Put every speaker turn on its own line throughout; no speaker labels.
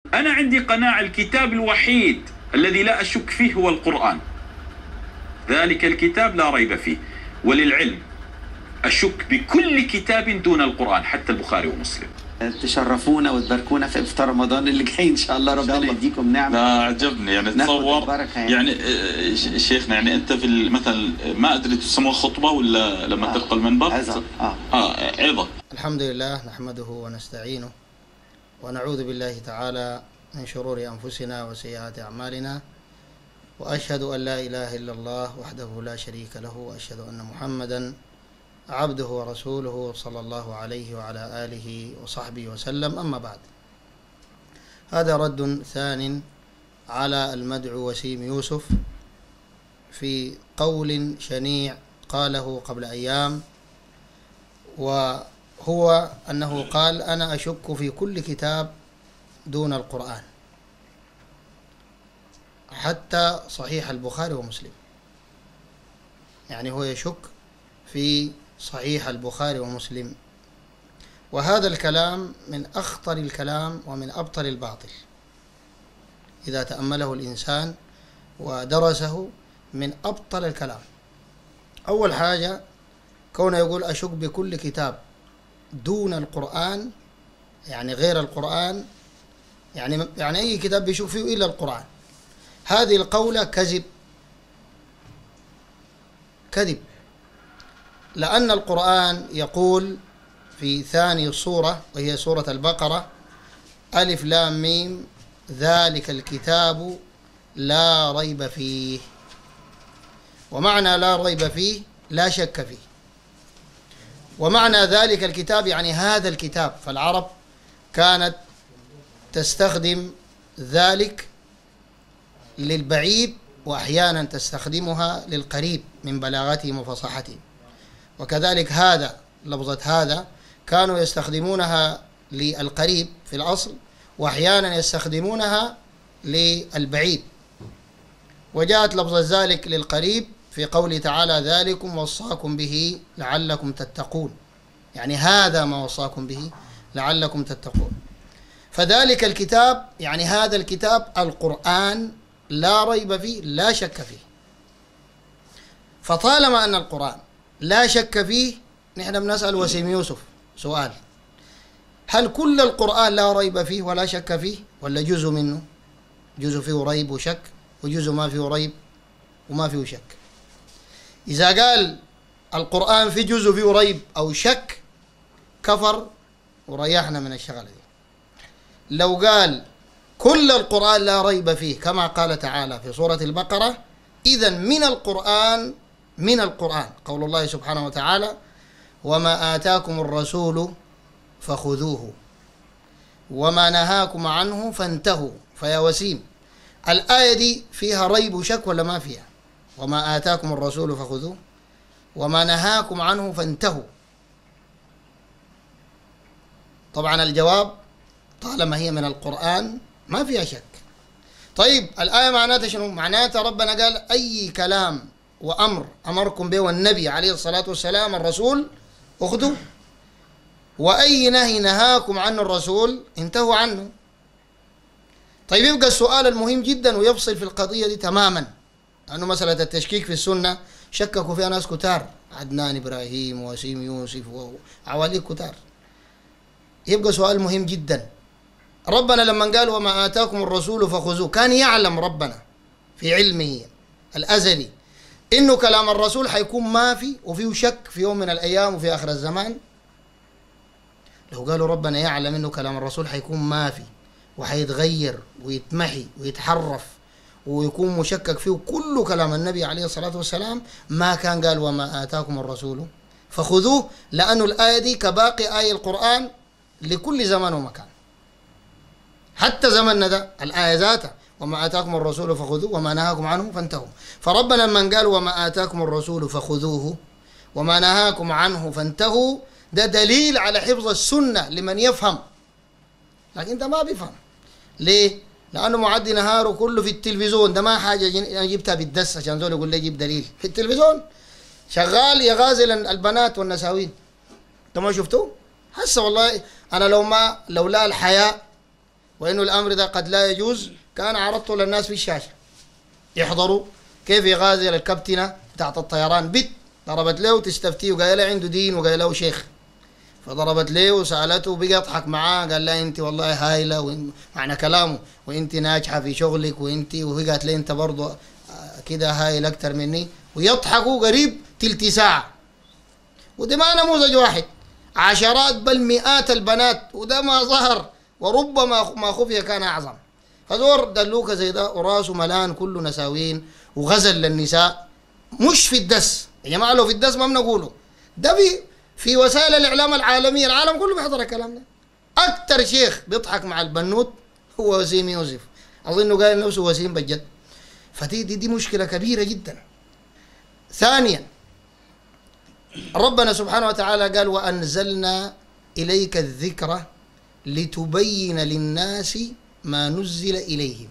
أنا عندي قناعة الكتاب الوحيد الذي لا أشك فيه هو القرآن ذلك الكتاب لا ريب فيه وللعلم أشك بكل كتاب دون القرآن حتى البخاري ومسلم
تشرفونا وتباركونا في افطار رمضان اللي جاي ان شاء الله ربنا
الله.
يديكم نعمه
لا عجبني يعني
ناخد
تصور
البركة يعني.
يعني آه، ش- شيخنا يعني انت في ال- مثلا ما ادري تسموها خطبه ولا لما
آه.
تلقى المنبر
عظة. اه
اه عظه
الحمد لله نحمده ونستعينه ونعوذ بالله تعالى من شرور أنفسنا وسيئات أعمالنا وأشهد أن لا إله إلا الله وحده لا شريك له وأشهد أن محمدا عبده ورسوله صلى الله عليه وعلى آله وصحبه وسلم أما بعد هذا رد ثان على المدعو وسيم يوسف في قول شنيع قاله قبل أيام وهو أنه قال أنا أشك في كل كتاب دون القرآن حتى صحيح البخاري ومسلم يعني هو يشك في صحيح البخاري ومسلم وهذا الكلام من أخطر الكلام ومن أبطل الباطل إذا تأمله الإنسان ودرسه من أبطل الكلام أول حاجة كونه يقول أشك بكل كتاب دون القرآن يعني غير القرآن يعني يعني أي كتاب بيشك فيه إلا القرآن هذه القولة كذب كذب لأن القرآن يقول في ثاني صورة وهي سورة البقرة ألف لام ميم ذلك الكتاب لا ريب فيه ومعنى لا ريب فيه لا شك فيه ومعنى ذلك الكتاب يعني هذا الكتاب فالعرب كانت تستخدم ذلك للبعيد واحيانا تستخدمها للقريب من بلاغتهم وفصاحتهم وكذلك هذا لفظة هذا كانوا يستخدمونها للقريب في الأصل وأحيانا يستخدمونها للبعيد وجاءت لفظة ذلك للقريب في قوله تعالى ذلكم وصاكم به لعلكم تتقون يعني هذا ما وصاكم به لعلكم تتقون فذلك الكتاب يعني هذا الكتاب القرآن لا ريب فيه لا شك فيه فطالما أن القرآن لا شك فيه نحن بنسأل وسيم يوسف سؤال هل كل القرآن لا ريب فيه ولا شك فيه ولا جزء منه جزء فيه ريب وشك وجزء ما فيه ريب وما فيه شك إذا قال القرآن في جزء فيه ريب أو شك كفر وريحنا من الشغلة دي لو قال كل القرآن لا ريب فيه كما قال تعالى في سورة البقرة إذا من القرآن من القرآن قول الله سبحانه وتعالى وما آتاكم الرسول فخذوه وما نهاكم عنه فانتهوا فيا وسيم الآية دي فيها ريب وشك ولا ما فيها وما آتاكم الرسول فخذوه وما نهاكم عنه فانتهوا طبعا الجواب طالما هي من القرآن ما فيها شك طيب الآية معناتها شنو؟ معناتها ربنا قال أي كلام وأمر أمركم به والنبي عليه الصلاة والسلام الرسول أخذوا وأي نهي نهاكم عنه الرسول انتهوا عنه طيب يبقى السؤال المهم جدا ويفصل في القضية دي تماما لأنه مسألة التشكيك في السنة شككوا فيها ناس كتار عدنان إبراهيم وسيم يوسف وعواليك كتار يبقى سؤال مهم جدا ربنا لما قال وما آتاكم الرسول فخذوه كان يعلم ربنا في علمه الأزلي إنه كلام الرسول حيكون ما في وفيه شك في يوم من الأيام وفي آخر الزمان لو قالوا ربنا يعلم إنه كلام الرسول حيكون ما في وحيتغير ويتمحي ويتحرف ويكون مشكك فيه كل كلام النبي عليه الصلاة والسلام ما كان قال وما آتاكم الرسول فخذوه لأنه الآية دي كباقي آية القرآن لكل زمان ومكان حتى زمننا ده الآية ذاتها وما آتاكم الرسول فخذوه وما نهاكم عنه فانتهوا فربنا من قال وما آتاكم الرسول فخذوه وما نهاكم عنه فانتهوا ده دليل على حفظ السنة لمن يفهم لكن ده ما بيفهم ليه؟ لأنه معدي نهاره كله في التلفزيون ده ما حاجة جن- أنا جبتها بالدس عشان زول يقول لي جيب دليل في التلفزيون شغال يغازل البنات والنساوين انت ما شفتوه؟ هسه والله انا لو ما لولا الحياء وإنه الأمر ده قد لا يجوز كان عرضته للناس في الشاشة يحضروا كيف يغازل الكابتنة بتاعت الطيران بت ضربت له تستفتيه وقال له عنده دين وقال له شيخ فضربت له وسالته وبقى يضحك معاه قال لها انت والله هايله وإن- معنى كلامه وانت ناجحه في شغلك وانت وهي قالت له انت برضه آه، كده هايل اكتر مني ويضحكوا قريب تلت ساعه وده ما نموذج واحد عشرات بل مئات البنات وده ما ظهر وربما ما خفي كان اعظم فزور دلوكه زي ده وراسه ملان كله نساوين وغزل للنساء مش في الدس يا جماعه لو في الدس ما بنقوله ده في في وسائل الاعلام العالميه العالم كله بيحضر الكلام ده اكثر شيخ بيضحك مع البنوت هو وسيم يوسف اظنه قال نفسه وسيم بجد فدي دي, دي مشكله كبيره جدا ثانيا ربنا سبحانه وتعالى قال وانزلنا اليك الذكر لتبين للناس ما نزل اليهم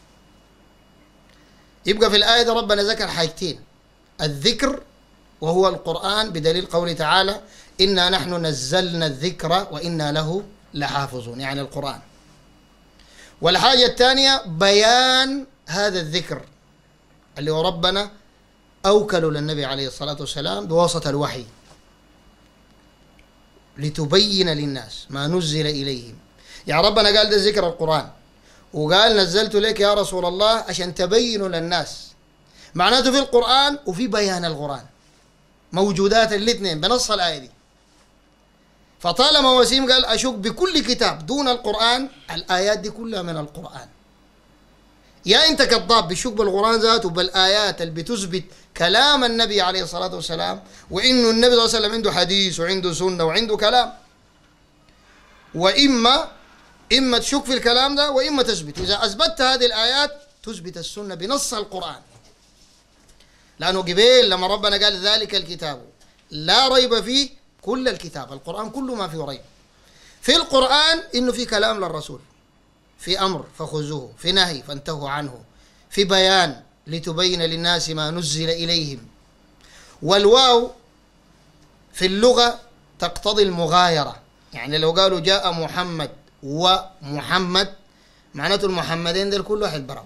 يبقى في الايه دي ربنا ذكر حاجتين الذكر وهو القرآن بدليل قوله تعالى إنا نحن نزلنا الذكر وإنا له لحافظون يعني القرآن والحاجة الثانية بيان هذا الذكر اللي هو ربنا أوكلوا للنبي عليه الصلاة والسلام بواسطة الوحي لتبين للناس ما نزل إليهم يعني ربنا قال ده ذكر القرآن وقال نزلت لك يا رسول الله عشان تبينوا للناس معناته في القرآن وفي بيان القرآن موجودات الاثنين بنص الآية دي فطالما وسيم قال أشك بكل كتاب دون القرآن الآيات دي كلها من القرآن يا أنت كذاب بشك بالقرآن ذاته بالآيات اللي بتثبت كلام النبي عليه الصلاة والسلام وإنه النبي صلى الله عليه وسلم عنده حديث وعنده سنة وعنده كلام وإما إما تشك في الكلام ده وإما تثبت إذا أثبتت هذه الآيات تثبت السنة بنص القرآن لأنه قبيل لما ربنا قال ذلك الكتاب لا ريب فيه كل الكتاب القرآن كله ما فيه ريب في القرآن إنه في كلام للرسول في أمر فخذوه في نهي فانتهوا عنه في بيان لتبين للناس ما نزل إليهم والواو في اللغة تقتضي المغايرة يعني لو قالوا جاء محمد ومحمد معناته المحمدين دول كل واحد براو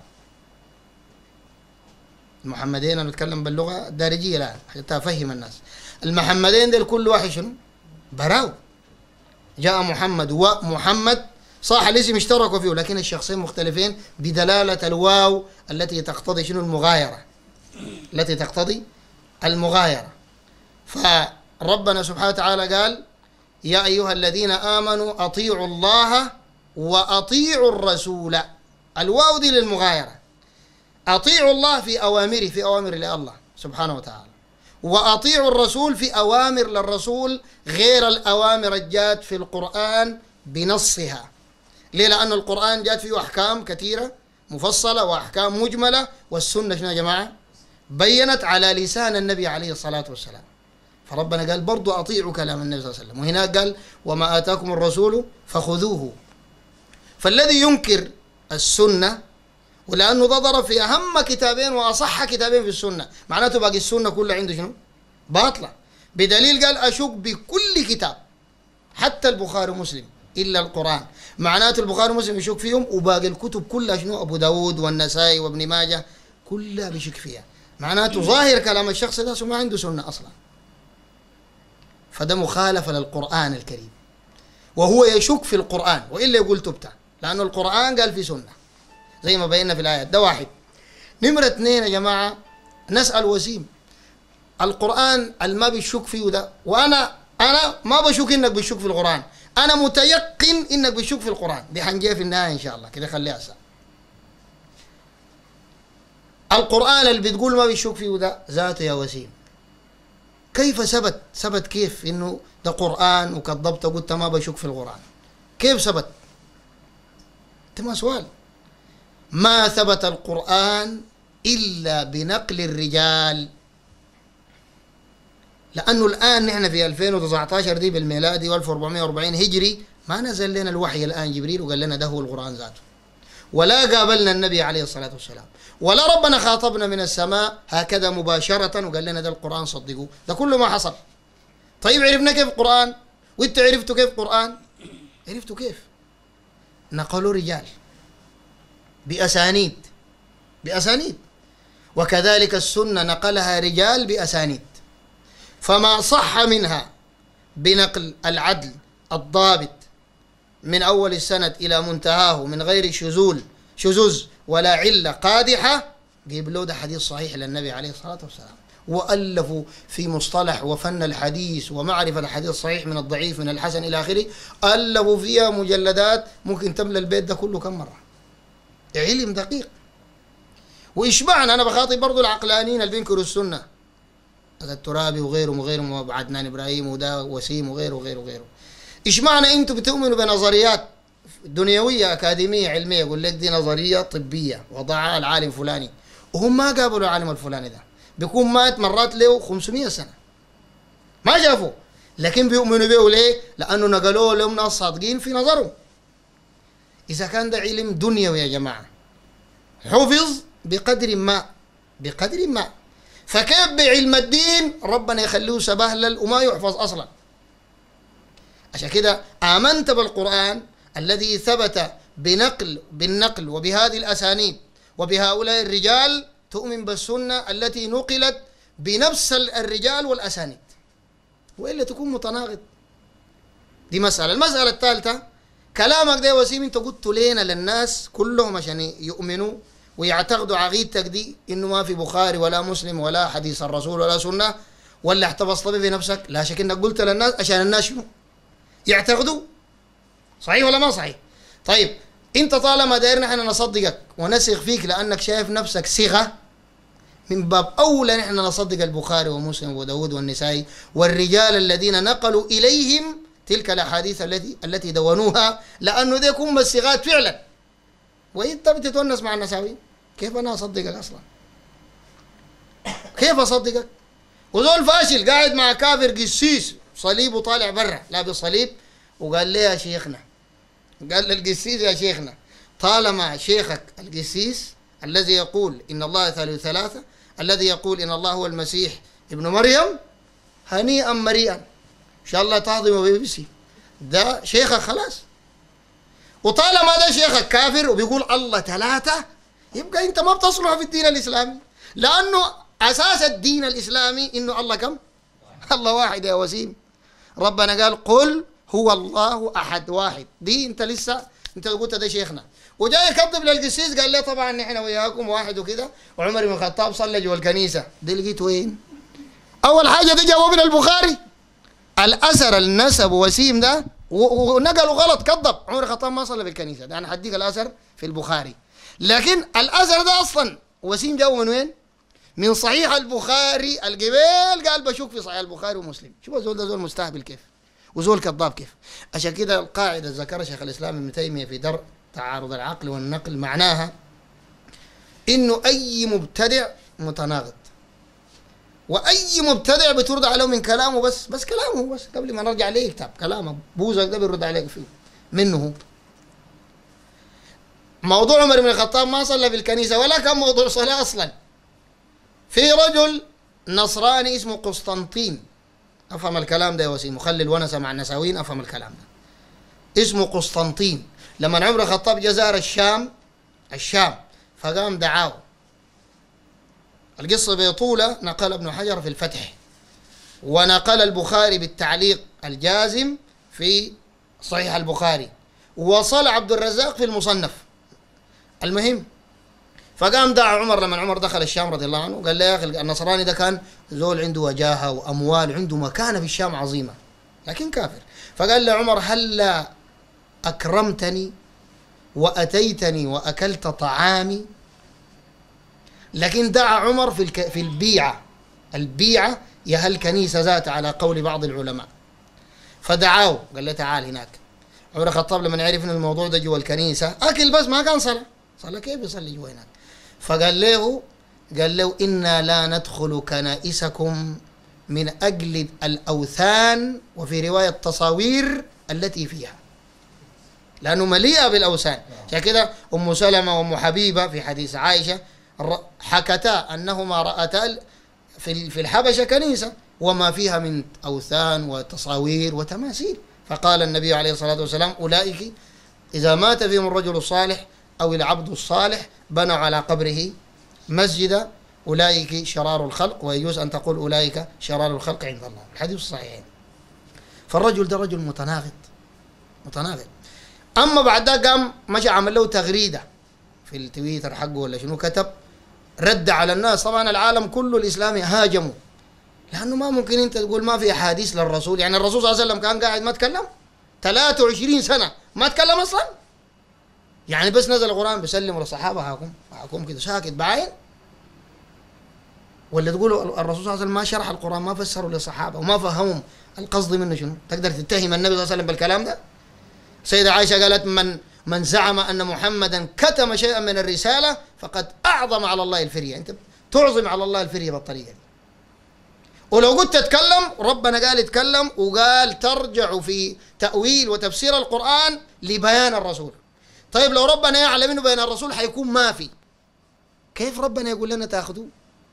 المحمدين انا بتكلم باللغه الدارجيه الان حتى افهم الناس المحمدين دول كل واحد شنو؟ براو جاء محمد ومحمد صح الاسم اشتركوا فيه لكن الشخصين مختلفين بدلاله الواو التي تقتضي شنو المغايره التي تقتضي المغايره فربنا سبحانه وتعالى قال يا ايها الذين امنوا اطيعوا الله واطيعوا الرسول الواو دي للمغايره أطيعوا الله في أوامره في أوامر الله سبحانه وتعالى وأطيعوا الرسول في أوامر للرسول غير الأوامر الجات في القرآن بنصها ليه لأن القرآن جات فيه أحكام كثيرة مفصلة وأحكام مجملة والسنة شنو يا جماعة بينت على لسان النبي عليه الصلاة والسلام فربنا قال برضو أطيعوا كلام النبي صلى الله عليه وسلم وهناك قال وما آتاكم الرسول فخذوه فالذي ينكر السنة ولانه ده ضرب في اهم كتابين واصح كتابين في السنه معناته باقي السنه كلها عنده شنو؟ باطله بدليل قال اشك بكل كتاب حتى البخاري ومسلم الا القران معناته البخاري ومسلم يشك فيهم وباقي الكتب كلها شنو ابو داود والنسائي وابن ماجه كلها بيشك فيها معناته ظاهر كلام الشخص ده ما عنده سنه اصلا فده مخالفه للقران الكريم وهو يشك في القران والا يقول تبته لانه القران قال في سنه زي ما بينا في الآيات ده واحد نمرة اثنين يا جماعة نسأل وسيم القرآن الما بيشك فيه ده وأنا أنا ما بشك إنك بتشك في القرآن أنا متيقن إنك بتشك في القرآن دي حنجيها في النهاية إن شاء الله كده خليها سا القرآن اللي بتقول ما بيشك فيه ده ذاته يا وسيم كيف ثبت ثبت كيف إنه ده قرآن وكذبت وقلت ما بشك في القرآن كيف ثبت؟ ده ما سؤال ما ثبت القرآن إلا بنقل الرجال لأنه الآن نحن في 2019 دي بالميلادي و1440 هجري ما نزل لنا الوحي الآن جبريل وقال لنا ده هو القرآن ذاته ولا قابلنا النبي عليه الصلاة والسلام ولا ربنا خاطبنا من السماء هكذا مباشرة وقال لنا ده القرآن صدقوه ده كله ما حصل طيب عرفنا كيف القرآن وانت عرفتوا كيف القرآن عرفتوا كيف نقلوا رجال بأسانيد بأسانيد وكذلك السنة نقلها رجال بأسانيد فما صح منها بنقل العدل الضابط من أول السند إلى منتهاه من غير شذوذ شذوذ ولا علة قادحة جيب ده حديث صحيح للنبي عليه الصلاة والسلام وألفوا في مصطلح وفن الحديث ومعرفة الحديث الصحيح من الضعيف من الحسن إلى آخره ألفوا فيها مجلدات ممكن تملى البيت ده كله كم مرة علم دقيق وإشبعنا أنا بخاطب برضو العقلانيين اللي بينكروا السنة هذا الترابي وغيرهم وغيرهم وعدنان إبراهيم وده وسيم وغيره وغيره وغيره إيش معنى أنتم بتؤمنوا بنظريات دنيوية أكاديمية علمية يقول لك دي نظرية طبية وضعها العالم فلاني وهم ما قابلوا العالم الفلاني ده بيكون مات مرات له 500 سنة ما شافوا لكن بيؤمنوا به ليه؟ لأنه نقلوه لهم ناس صادقين في نظرهم إذا كان ده علم دنيوي يا جماعة حفظ بقدر ما بقدر ما فكيف بعلم الدين ربنا يخليه سبهلل وما يحفظ أصلا عشان كده آمنت بالقرآن الذي ثبت بنقل بالنقل وبهذه الأسانيد وبهؤلاء الرجال تؤمن بالسنة التي نقلت بنفس الرجال والأسانيد وإلا تكون متناقض دي مسألة المسألة الثالثة كلامك ده يا وسيم انت قلت لنا للناس كلهم عشان يؤمنوا ويعتقدوا عقيدتك دي انه ما في بخاري ولا مسلم ولا حديث الرسول ولا سنة ولا احتفظت به في نفسك لا شك انك قلت للناس عشان الناس شنو يعتقدوا صحيح ولا ما صحيح طيب انت طالما دايرنا احنا نصدقك ونثق فيك لانك شايف نفسك صيغه من باب اولى نحن نصدق البخاري ومسلم وداود والنسائي والرجال الذين نقلوا اليهم تلك الاحاديث التي التي دونوها لانه دي يكون الصيغات فعلا وانت بتتونس مع النساوي كيف انا اصدقك اصلا؟ كيف اصدقك؟ وزول فاشل قاعد مع كافر قسيس صليبه طالع برا لابس صليب وقال لي يا شيخنا قال للقسيس يا شيخنا طالما شيخك القسيس الذي يقول ان الله ثالث ثلاثه الذي يقول ان الله هو المسيح ابن مريم هنيئا مريئا ان شاء الله تهضم وبيبسي ده شيخك خلاص وطالما ده شيخك كافر وبيقول الله ثلاثه يبقى انت ما بتصلح في الدين الاسلامي لانه اساس الدين الاسلامي انه الله كم؟ الله واحد يا وسيم ربنا قال قل هو الله احد واحد دي انت لسه انت قلت ده شيخنا وجاي يكذب للقسيس قال لي طبعا نحن وياكم واحد وكده وعمر بن الخطاب صلى جوا الكنيسه دي لقيت وين؟ اول حاجه دي جابوه من البخاري الاثر النسب وسيم ده ونقلوا غلط كذب عمر الخطاب ما صلى بالكنيسه ده انا حديك الاثر في البخاري لكن الاثر ده اصلا وسيم جابه من وين؟ من صحيح البخاري القبيل قال بشوف في صحيح البخاري ومسلم شوف زول ده زول مستهبل كيف وزول كذاب كيف عشان كده القاعده ذكرها شيخ الاسلام ابن تيميه في درء تعارض العقل والنقل معناها انه اي مبتدع متناقض واي مبتدع بترد عليه من كلامه بس بس كلامه بس قبل ما نرجع ليه كتاب كلامه بوزك ده بيرد عليك فيه منه هو موضوع عمر بن الخطاب ما صلى في الكنيسه ولا كان موضوع صلاه اصلا في رجل نصراني اسمه قسطنطين افهم الكلام ده يا وسيم وخلي الونسه مع النساوين افهم الكلام ده اسمه قسطنطين لما عمر الخطاب جزار الشام الشام فقام دعاه القصه بطوله نقل ابن حجر في الفتح ونقل البخاري بالتعليق الجازم في صحيح البخاري وصل عبد الرزاق في المصنف المهم فقام دعا عمر لما عمر دخل الشام رضي الله عنه قال له يا اخي النصراني ده كان زول عنده وجاهه واموال عنده مكانه في الشام عظيمه لكن كافر فقال له عمر هلا اكرمتني واتيتني واكلت طعامي لكن دعا عمر في الك... في البيعه البيعه يا الكنيسه ذات على قول بعض العلماء فدعاه قال له تعال هناك عمر الخطاب لما عرف ان الموضوع ده جوا الكنيسه اكل بس ما كان صلاه صلاه كيف يصلي جوا هناك فقال له قال له إنا لا ندخل كنائسكم من أجل الأوثان وفي رواية تصاوير التي فيها لأنه مليئة بالأوثان عشان كده أم سلمة وأم حبيبة في حديث عائشة حكتا أنهما رأتا في في الحبشة كنيسة وما فيها من أوثان وتصاوير وتماثيل فقال النبي عليه الصلاة والسلام أولئك إذا مات فيهم الرجل الصالح أو العبد الصالح بنوا على قبره مسجدا أولئك شرار الخلق ويجوز أن تقول أولئك شرار الخلق عند الله الحديث الصحيحين فالرجل ده رجل متناقض متناقض أما بعد ده قام مشى عمل له تغريدة في التويتر حقه ولا شنو كتب رد على الناس طبعا العالم كله الإسلامي هاجموا لأنه ما ممكن أنت تقول ما في أحاديث للرسول يعني الرسول صلى الله عليه وسلم كان قاعد ما تكلم 23 سنة ما تكلم أصلا يعني بس نزل القرآن بيسلم للصحابة هاكم هاكم كده ساكت بعين ولا تقولوا الرسول صلى الله عليه وسلم ما شرح القرآن ما فسره للصحابة وما فهمهم القصد منه شنو تقدر تتهم النبي صلى الله عليه وسلم بالكلام ده سيدة عائشة قالت من من زعم أن محمدا كتم شيئا من الرسالة فقد أعظم على الله الفرية أنت تعظم على الله الفرية بالطريقة دي ولو قلت تتكلم ربنا قال يتكلم وقال ترجع في تأويل وتفسير القرآن لبيان الرسول طيب لو ربنا يعلم انه بين الرسول حيكون ما في كيف ربنا يقول لنا تاخذوه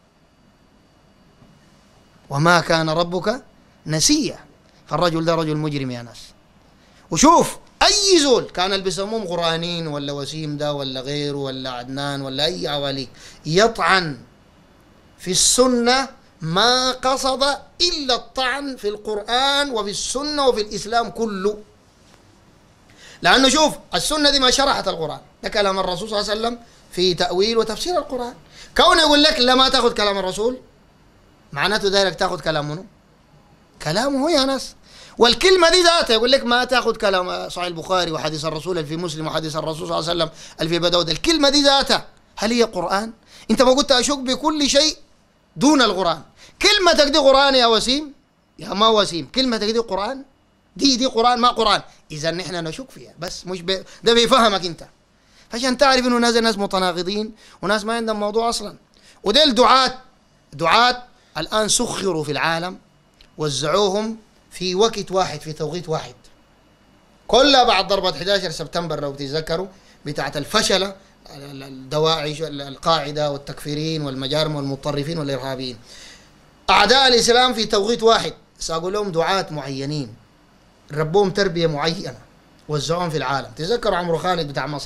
وما كان ربك نسيا فالرجل ده رجل مجرم يا ناس وشوف اي زول كان اللي بيسموهم قرانين ولا وسيم ده ولا غيره ولا عدنان ولا اي عواليك يطعن في السنه ما قصد الا الطعن في القران وفي السنه وفي الاسلام كله لانه شوف السنه دي ما شرحت القران ده كلام الرسول صلى الله عليه وسلم في تاويل وتفسير القران كونه يقول لك لا ما تاخذ كلام الرسول معناته دايرك تاخذ كلام منه كلامه هو يا ناس والكلمه دي ذاتها يقول لك ما تاخذ كلام صحيح البخاري وحديث الرسول اللي في مسلم وحديث الرسول صلى الله عليه وسلم اللي في بداود الكلمه دي ذاتها هل هي قران انت ما قلت اشك بكل شيء دون القران كلمتك دي قران يا وسيم يا ما وسيم كلمتك دي قران دي دي قران ما قران اذا نحن نشك فيها بس مش بي ده بيفهمك انت عشان تعرف انه ناس ناس متناقضين وناس ما عندهم موضوع اصلا وديل دعاة دعاة الان سخروا في العالم وزعوهم في وقت واحد في توقيت واحد كلها بعد ضربة 11 سبتمبر لو تتذكروا بتاعت الفشلة الدواعش القاعدة والتكفيرين والمجارم والمتطرفين والإرهابيين أعداء الإسلام في توقيت واحد ساقوا لهم دعاة معينين ربوهم تربية معينة وزعوهم في العالم تذكروا عمرو خالد بتاع مصر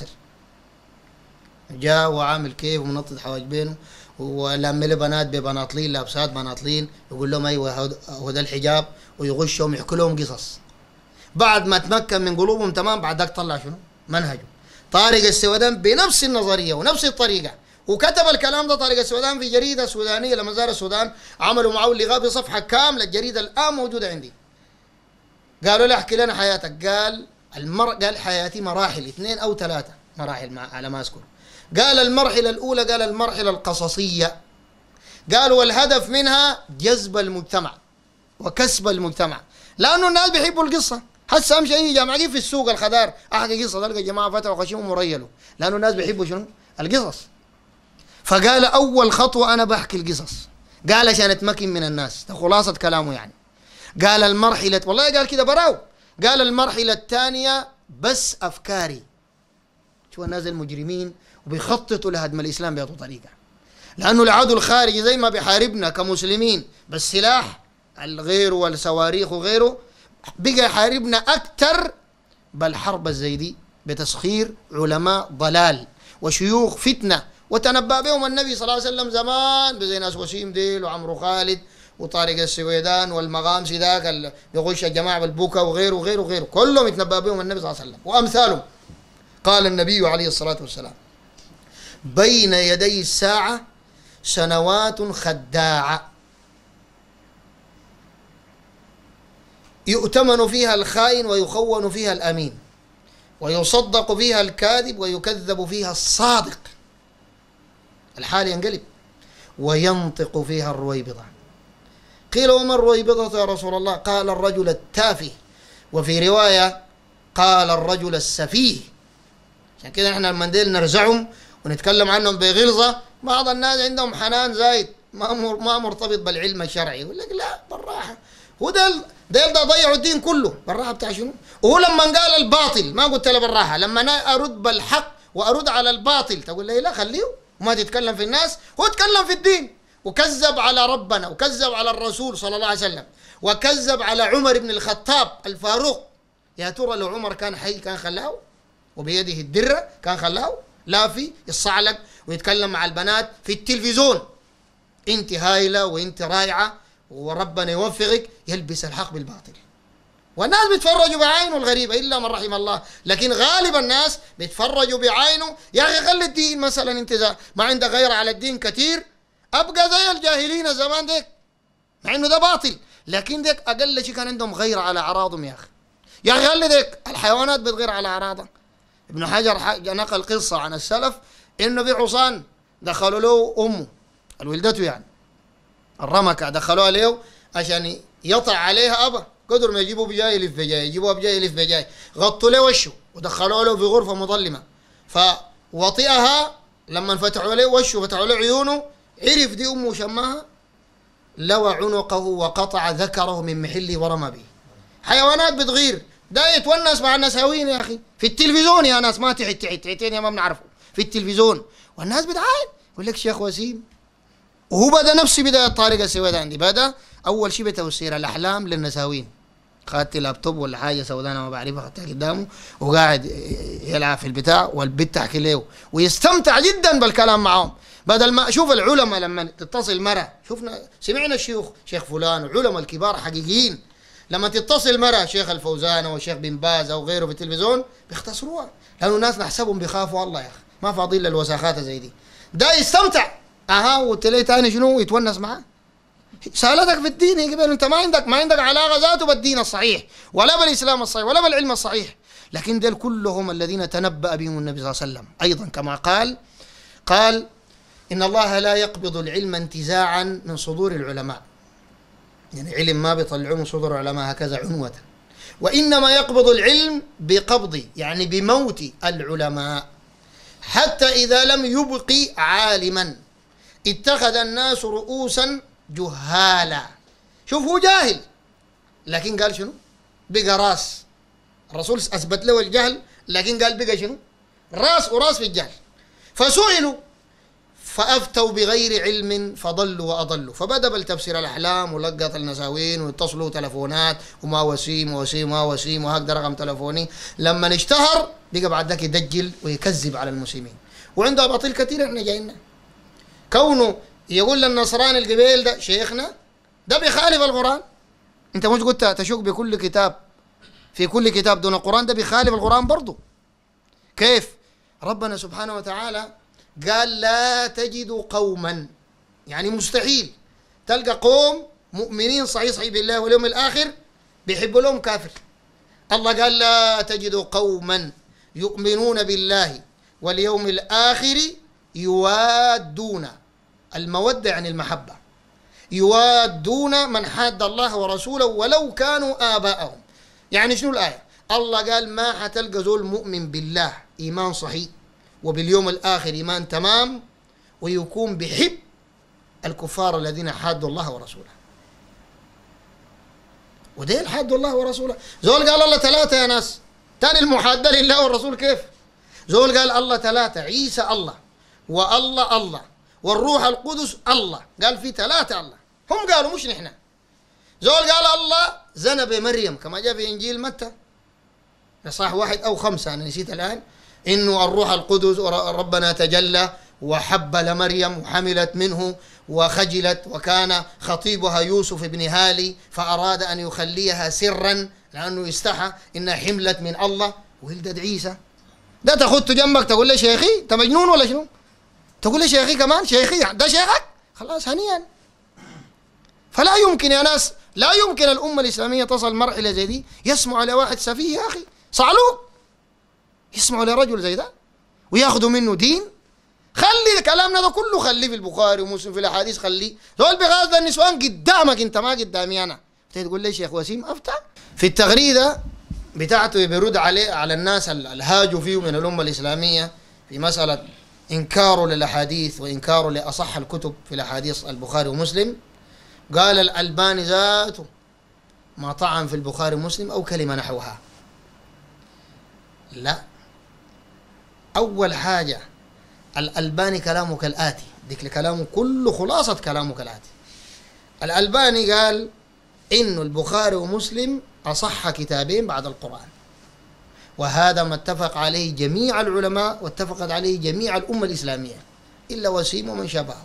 جاء وعامل كيف ومنطط حواجبينه ولم بنات ببناطلين لابسات بناطلين يقول لهم ايوه هو ده الحجاب ويغشهم يحكي لهم قصص بعد ما تمكن من قلوبهم تمام بعد ذاك طلع شنو؟ منهجه طارق السودان بنفس النظريه ونفس الطريقه وكتب الكلام ده طارق السودان في جريده سودانيه لما زار السودان عملوا معه لغاء بصفحه كامله الجريده الان موجوده عندي قالوا له احكي لنا حياتك قال المر قال حياتي مراحل اثنين او ثلاثه مراحل مع على ما اذكر قال المرحله الاولى قال المرحله القصصيه قالوا والهدف منها جذب المجتمع وكسب المجتمع لانه الناس بيحبوا القصه هسه امشي اي جامعه في السوق الخضار احكي قصه تلقى جماعه فتحوا خشيم وريلوا لانه الناس بيحبوا شنو؟ القصص فقال اول خطوه انا بحكي القصص قال عشان اتمكن من الناس ده خلاصه كلامه يعني قال المرحله والله قال كده براو قال المرحله الثانيه بس افكاري شو الناس المجرمين وبيخططوا لهدم الاسلام بهذه الطريقه لانه العدو الخارجي زي ما بيحاربنا كمسلمين بالسلاح الغير والصواريخ وغيره بقى يحاربنا اكثر بل حرب الزيدي بتسخير علماء ضلال وشيوخ فتنه وتنبأ بهم النبي صلى الله عليه وسلم زمان بزي ناس وسيم ديل وعمرو خالد وطارق السويدان والمغامسي ذاك اللي بيغش الجماعه بالبوكا وغيره وغيره وغيره كلهم يتنبأ بهم النبي صلى الله عليه وسلم وامثالهم قال النبي عليه الصلاه والسلام بين يدي الساعه سنوات خداعه يؤتمن فيها الخائن ويخون فيها الامين ويصدق فيها الكاذب ويكذب فيها الصادق الحال ينقلب وينطق فيها الرويبضه قيل وما الرويبضه يا رسول الله قال الرجل التافه وفي روايه قال الرجل السفيه عشان كده احنا المنديل نرزعهم ونتكلم عنهم بغلظه بعض الناس عندهم حنان زايد ما ما مرتبط بالعلم الشرعي يقول لك لا بالراحه هو ده ده ده ضيعوا الدين كله بالراحه بتاع شنو؟ وهو لما قال الباطل ما قلت له بالراحه لما انا ارد بالحق وارد على الباطل تقول لي لا خليه وما تتكلم في الناس هو تكلم في الدين وكذب على ربنا وكذب على الرسول صلى الله عليه وسلم وكذب على عمر بن الخطاب الفاروق يا ترى لو عمر كان حي كان خلاه وبيده الدرة كان خلاه لافي يصعلق ويتكلم مع البنات في التلفزيون انت هايلة وانت رايعة وربنا يوفقك يلبس الحق بالباطل والناس بيتفرجوا بعينه الغريبة إلا من رحم الله لكن غالب الناس بيتفرجوا بعينه يا أخي خلي الدين مثلا أنت إذا ما عندك غير على الدين كثير أبقى زي الجاهلين زمان ديك مع إنه ده باطل لكن ديك أقل شيء كان عندهم غير على أعراضهم يا أخي يا أخي خلي ديك الحيوانات بتغير على أعراضها ابن حجر ح- نقل قصة عن السلف إنه في حصان دخلوا له أمه الولدته يعني الرمكة دخلوها له عشان يطع عليها أبا قدر ما يجيبوا بجاي يلف بجاي يجيبوها بجاي يلف بجاي غطوا له وشه ودخلوه له في غرفة مظلمة فوطئها لما فتحوا له وشه فتحوا له عيونه عرف دي أمه شماها لوى عنقه وقطع ذكره من محله ورمى به حيوانات بتغير ده يتونس مع النساوين يا اخي في التلفزيون يا ناس ما تحت تحت تحتين يا ما بنعرفه في التلفزيون والناس بتعاين يقول لك شيخ وسيم وهو بدا نفس بدايه طارق السويداني بدا اول شيء بتوسير الاحلام للنساوين خدت لابتوب ولا حاجه سوداء ما بعرفها خدتها قدامه وقاعد يلعب في البتاع والبت تحكي له ويستمتع جدا بالكلام معهم بدل ما شوف العلماء لما تتصل مرة شفنا سمعنا الشيوخ شيخ فلان وعلماء الكبار حقيقيين لما تتصل مرة شيخ الفوزان او شيخ بن باز او غيره في التلفزيون بيختصروها لانه الناس نحسبهم بيخافوا الله يا اخي ما فاضيين للوساخات زي دي ده يستمتع اها وتلاقي تاني شنو يتونس معاه سالتك في الدين يا قبل انت ما عندك ما عندك علاقه ذاته بالدين الصحيح ولا بالاسلام الصحيح ولا بالعلم الصحيح لكن دول كلهم الذين تنبأ بهم النبي صلى الله عليه وسلم ايضا كما قال قال ان الله لا يقبض العلم انتزاعا من صدور العلماء يعني علم ما بيطلعوه من صدور العلماء هكذا عنوة وإنما يقبض العلم بقبض يعني بموت العلماء حتى إذا لم يبق عالما اتخذ الناس رؤوسا جهالا شوف هو جاهل لكن قال شنو بقى راس الرسول أثبت له الجهل لكن قال بقى شنو راس وراس في الجهل فسئلوا فأفتوا بغير علم فضلوا وأضلوا فبدأ بالتفسير الأحلام ولقط النساوين ويتصلوا تلفونات وما وسيم وسيم وما وسيم وهكذا رقم تلفوني لما اشتهر بقى بعد ذاك يدجل ويكذب على المسلمين وعنده أباطيل كثيرة احنا جاينا كونه يقول للنصراني القبيل ده شيخنا ده بيخالف القرآن انت مش قلت تشك بكل كتاب في كل كتاب دون القرآن ده بيخالف القرآن برضه كيف ربنا سبحانه وتعالى قال لا تجد قوما يعني مستحيل تلقى قوم مؤمنين صحيح صحيح بالله واليوم الآخر بيحبوا لهم كافر الله قال لا تجد قوما يؤمنون بالله واليوم الآخر يوادون المودة يعني المحبة يوادون من حاد الله ورسوله ولو كانوا آباءهم يعني شنو الآية الله قال ما حتلقى زول مؤمن بالله إيمان صحيح وباليوم الآخر إيمان تمام ويكون بحب الكفار الذين حادوا الله ورسوله وديل حادوا الله ورسوله زول قال الله ثلاثة يا ناس تاني المحادة لله والرسول كيف زول قال الله ثلاثة عيسى الله والله الله والروح القدس الله قال في ثلاثة الله هم قالوا مش نحن زول قال الله زنى بمريم كما جاء في إنجيل متى صح واحد أو خمسة أنا نسيت الآن إنه الروح القدس ربنا تجلى وحب لمريم وحملت منه وخجلت وكان خطيبها يوسف بن هالي فأراد أن يخليها سرا لأنه استحى إنها حملت من الله ولدت عيسى ده تاخذته جنبك تقول لي شيخي انت مجنون ولا شنو؟ تقول لي شيخي كمان شيخي ده شيخك خلاص هنيئا فلا يمكن يا ناس لا يمكن الأمة الإسلامية تصل مرحلة زي دي يسمع على واحد سفيه يا أخي صعلوك يسمعوا لرجل زي ده وياخذوا منه دين خلي كلامنا ده كله خليه في البخاري ومسلم في الاحاديث خليه دول بغاز النسوان قدامك انت ما قدامي انا تقول لي شيخ وسيم افتح في التغريده بتاعته بيرد عليه على الناس الهاجوا فيه من الامه الاسلاميه في مساله انكاره للاحاديث وانكاره لاصح الكتب في الاحاديث البخاري ومسلم قال الالباني ذاته ما طعن في البخاري ومسلم او كلمه نحوها لا أول حاجة الألباني كلامه كالآتي ذكر كلامه كله خلاصة كلامه كالآتي الألباني قال إنه البخاري ومسلم أصح كتابين بعد القرآن وهذا ما اتفق عليه جميع العلماء واتفقت عليه جميع الأمة الإسلامية إلا وسيم ومن شابهه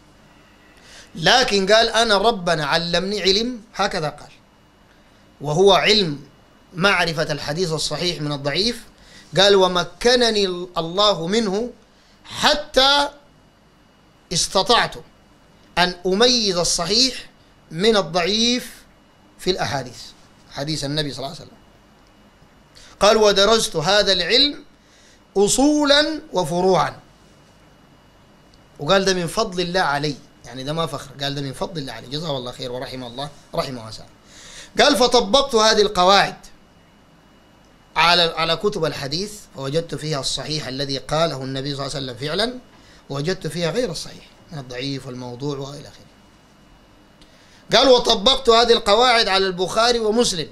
لكن قال أنا ربنا علمني علم هكذا قال وهو علم معرفة الحديث الصحيح من الضعيف قال ومكنني الله منه حتى استطعت أن أميز الصحيح من الضعيف في الأحاديث حديث النبي صلى الله عليه وسلم قال ودرست هذا العلم أصولا وفروعا وقال ده من فضل الله علي يعني ده ما فخر قال ده من فضل الله علي جزاه الله خير ورحمه الله رحمه واسع قال فطبقت هذه القواعد على على كتب الحديث فوجدت فيها الصحيح الذي قاله النبي صلى الله عليه وسلم فعلا ووجدت فيها غير الصحيح من الضعيف والموضوع والى اخره قال وطبقت هذه القواعد على البخاري ومسلم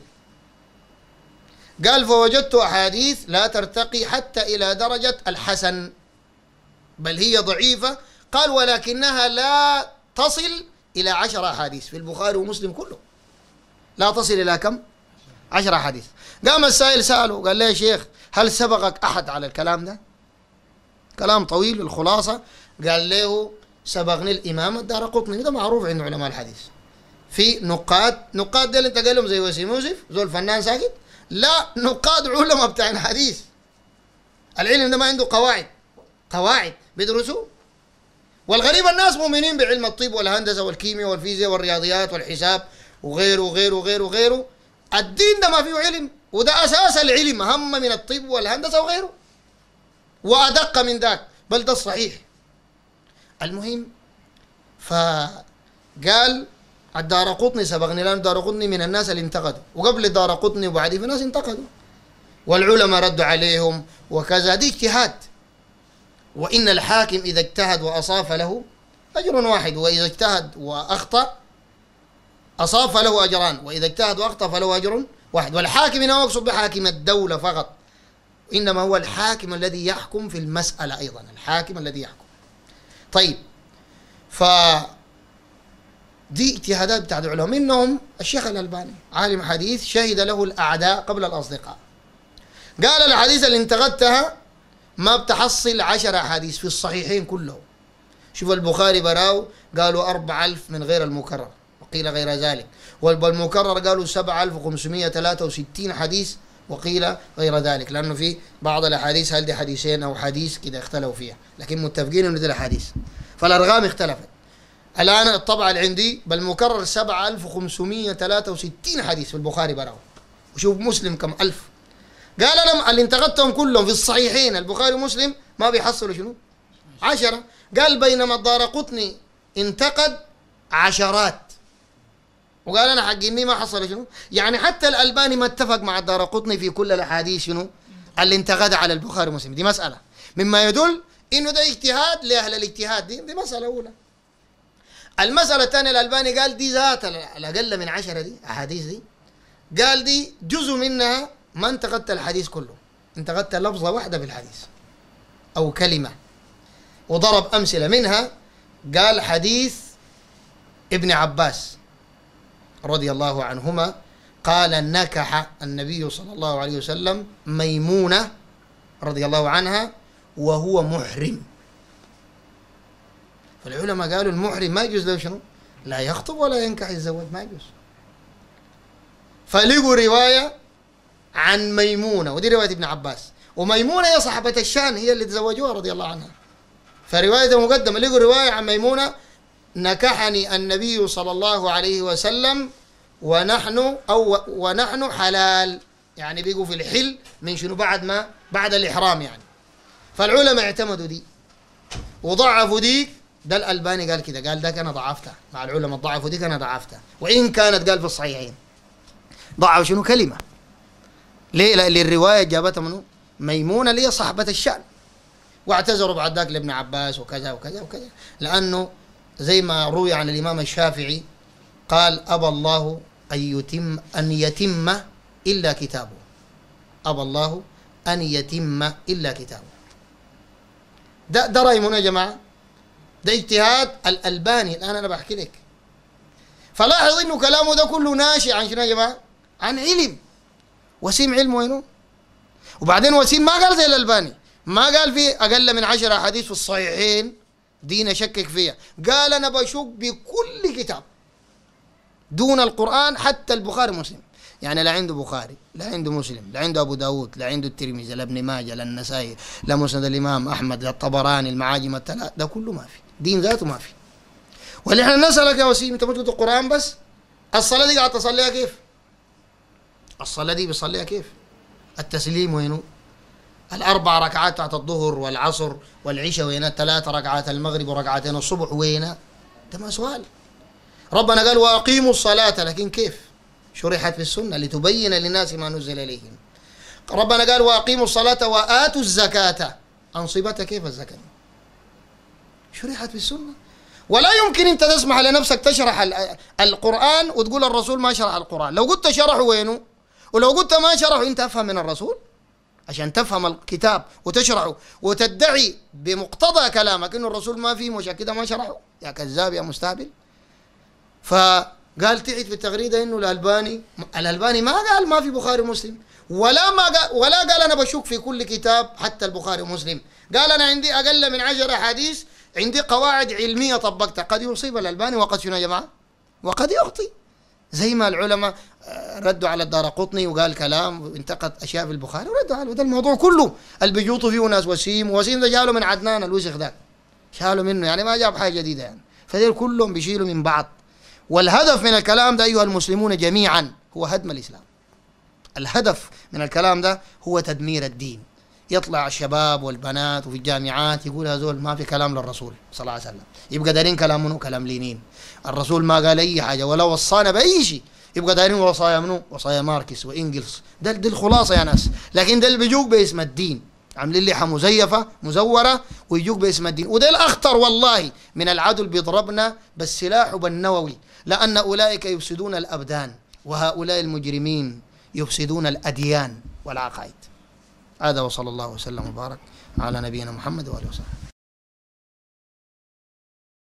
قال فوجدت أحاديث لا ترتقي حتى إلى درجة الحسن بل هي ضعيفة قال ولكنها لا تصل إلى عشر أحاديث في البخاري ومسلم كله لا تصل إلى كم؟ عشر أحاديث قام السائل سأله قال له يا شيخ هل سبقك أحد على الكلام ده؟ كلام طويل الخلاصة قال له سبقني الإمام الدار قطني ده معروف عند علماء الحديث في نقاد نقاد ده اللي انت قال زي وسيم يوسف زول فنان ساكت لا نقاد علماء بتاع الحديث العلم ده ما عنده قواعد قواعد بيدرسوا والغريب الناس مؤمنين بعلم الطب والهندسه والكيمياء والفيزياء والرياضيات والحساب وغيره وغيره وغيره وغيره الدين ده ما فيه علم وده اساس العلم اهم من الطب والهندسه وغيره وادق من ذاك بل ده الصحيح المهم فقال الدار قطني سبقني لأن دار قطني من الناس اللي انتقدوا وقبل الدار قطني وبعدين في ناس انتقدوا والعلماء ردوا عليهم وكذا دي اجتهاد وإن الحاكم إذا اجتهد وأصاب له أجر واحد وإذا اجتهد وأخطأ أصاب له أجران وإذا اجتهد وأخطأ فله أجر واحد والحاكم هنا مقصود بحاكم الدولة فقط إنما هو الحاكم الذي يحكم في المسألة أيضا الحاكم الذي يحكم طيب ف دي اجتهادات بتاعت العلماء منهم الشيخ الألباني عالم حديث شهد له الأعداء قبل الأصدقاء قال الأحاديث اللي انتقدتها ما بتحصل عشر أحاديث في الصحيحين كلهم شوف البخاري براو قالوا أربع ألف من غير المكرر وقيل غير ذلك والمكرر قالوا سبعة ألف وخمسمية ثلاثة وستين حديث وقيل غير ذلك لأنه في بعض الأحاديث هل دي حديثين أو حديث كده اختلفوا فيها لكن متفقين أنه دي الأحاديث فالأرقام اختلفت الآن الطبعة اللي عندي بالمكرر 7563 حديث في البخاري براو وشوف مسلم كم ألف قال أنا اللي انتقدتهم كلهم في الصحيحين البخاري ومسلم ما بيحصلوا شنو عشرة قال بينما الدار قطني انتقد عشرات وقال انا حق اني ما حصل شنو يعني حتى الالباني ما اتفق مع الدار قطني في كل الاحاديث شنو اللي انتقد على البخاري ومسلم دي مساله مما يدل انه ده اجتهاد لاهل الاجتهاد دي, دي مساله اولى المسألة الثانية الألباني قال دي ذات الأقل من عشرة دي أحاديث دي قال دي جزء منها ما انتقدت الحديث كله انتقدت لفظة واحدة في الحديث أو كلمة وضرب أمثلة منها قال حديث ابن عباس رضي الله عنهما قال نكح النبي صلى الله عليه وسلم ميمونة رضي الله عنها وهو محرم فالعلماء قالوا المحرم ما يجوز له شنو؟ لا يخطب ولا ينكح الزواج ما يجوز فلقوا رواية عن ميمونة ودي رواية ابن عباس وميمونة هي صاحبة الشان هي اللي تزوجوها رضي الله عنها فرواية مقدمة لقوا رواية عن ميمونة نكحني النبي صلى الله عليه وسلم ونحن أو ونحن حلال يعني بيقوا في الحل من شنو بعد ما بعد الإحرام يعني فالعلماء اعتمدوا دي وضعفوا ديك ده الألباني قال كده قال ده أنا ضعفتها مع العلماء ضعفوا ديك أنا ضعفتها وإن كانت قال في الصحيحين ضعفوا شنو كلمة ليه لأن الرواية جابتها منه ميمونة اللي هي صاحبة الشأن واعتذروا بعد ذاك لابن عباس وكذا وكذا وكذا لأنه زي ما روي عن الإمام الشافعي قال أبى الله أن يتم أن يتم إلا كتابه أبى الله أن يتم إلا كتابه ده ده رأي منو يا جماعة ده اجتهاد الألباني الآن أنا بحكي لك فلاحظ إنه كلامه ده كله ناشئ عن شنو يا جماعة عن علم وسيم علم وينه وبعدين وسيم ما قال زي الألباني ما قال في أقل من عشرة أحاديث في الصحيحين دين أشكك فيها قال أنا بشك بكل كتاب دون القرآن حتى البخاري مسلم يعني لا عنده بخاري لا عنده مسلم لا عنده أبو داود لا عنده الترمذي لا ابن ماجه لا النسائي لا مسند الإمام أحمد لا الطبراني المعاجم الثلاث ده كله ما في دين ذاته ما في واللي احنا نسألك يا وسيم انت بتقول القرآن بس الصلاة دي قاعد تصليها كيف؟ الصلاة دي بيصليها كيف؟ التسليم وينه؟ الأربع ركعات بتاعت الظهر والعصر والعشاء وين ثلاث ركعات المغرب وركعتين الصبح وين ده ما سؤال ربنا قال وأقيموا الصلاة لكن كيف شرحت في السنة لتبين للناس ما نزل إليهم ربنا قال وأقيموا الصلاة وآتوا الزكاة أنصبتها كيف الزكاة شرحت في السنة ولا يمكن أنت تسمح لنفسك تشرح ال- القرآن وتقول الرسول ما شرح القرآن لو قلت شرحه وينه ولو قلت ما شرحه أنت أفهم من الرسول عشان تفهم الكتاب وتشرحه وتدعي بمقتضى كلامك انه الرسول ما فيه مش كده ما شرحه يا كذاب يا مستهبل فقال تعد في التغريده انه الالباني الالباني ما قال ما في بخاري ومسلم ولا ما قال ولا قال انا بشك في كل كتاب حتى البخاري ومسلم قال انا عندي اقل من عشر احاديث عندي قواعد علميه طبقتها قد يصيب الالباني وقد شنو يا جماعه وقد يخطئ زي ما العلماء آه، ردوا على الدار قطني وقال كلام وانتقد اشياء في البخاري وردوا عليه وده الموضوع كله اللي بيجوطوا فيه ناس وسيم وسيم ده جاله من عدنان الوسخ ده شالوا منه يعني ما جاب حاجه جديده يعني فديل كلهم بيشيلوا من بعض والهدف من الكلام ده ايها المسلمون جميعا هو هدم الاسلام الهدف من الكلام ده هو تدمير الدين يطلع الشباب والبنات وفي الجامعات يقول هذول ما في كلام للرسول صلى الله عليه وسلم يبقى دارين كلام منه كلام لينين الرسول ما قال اي حاجه ولا وصانا باي شيء يبقى دارين وصايا منه وصايا ماركس وانجلس ده دي الخلاصه يا ناس لكن ده اللي بيجوك باسم الدين عاملين لحى مزيفه مزوره ويجوك باسم الدين وده الاخطر والله من العدو اللي بيضربنا بالسلاح وبالنووي لان اولئك يفسدون الابدان وهؤلاء المجرمين يفسدون الاديان والعقائد هذا وصلى الله وسلم وبارك على نبينا محمد واله وصحبه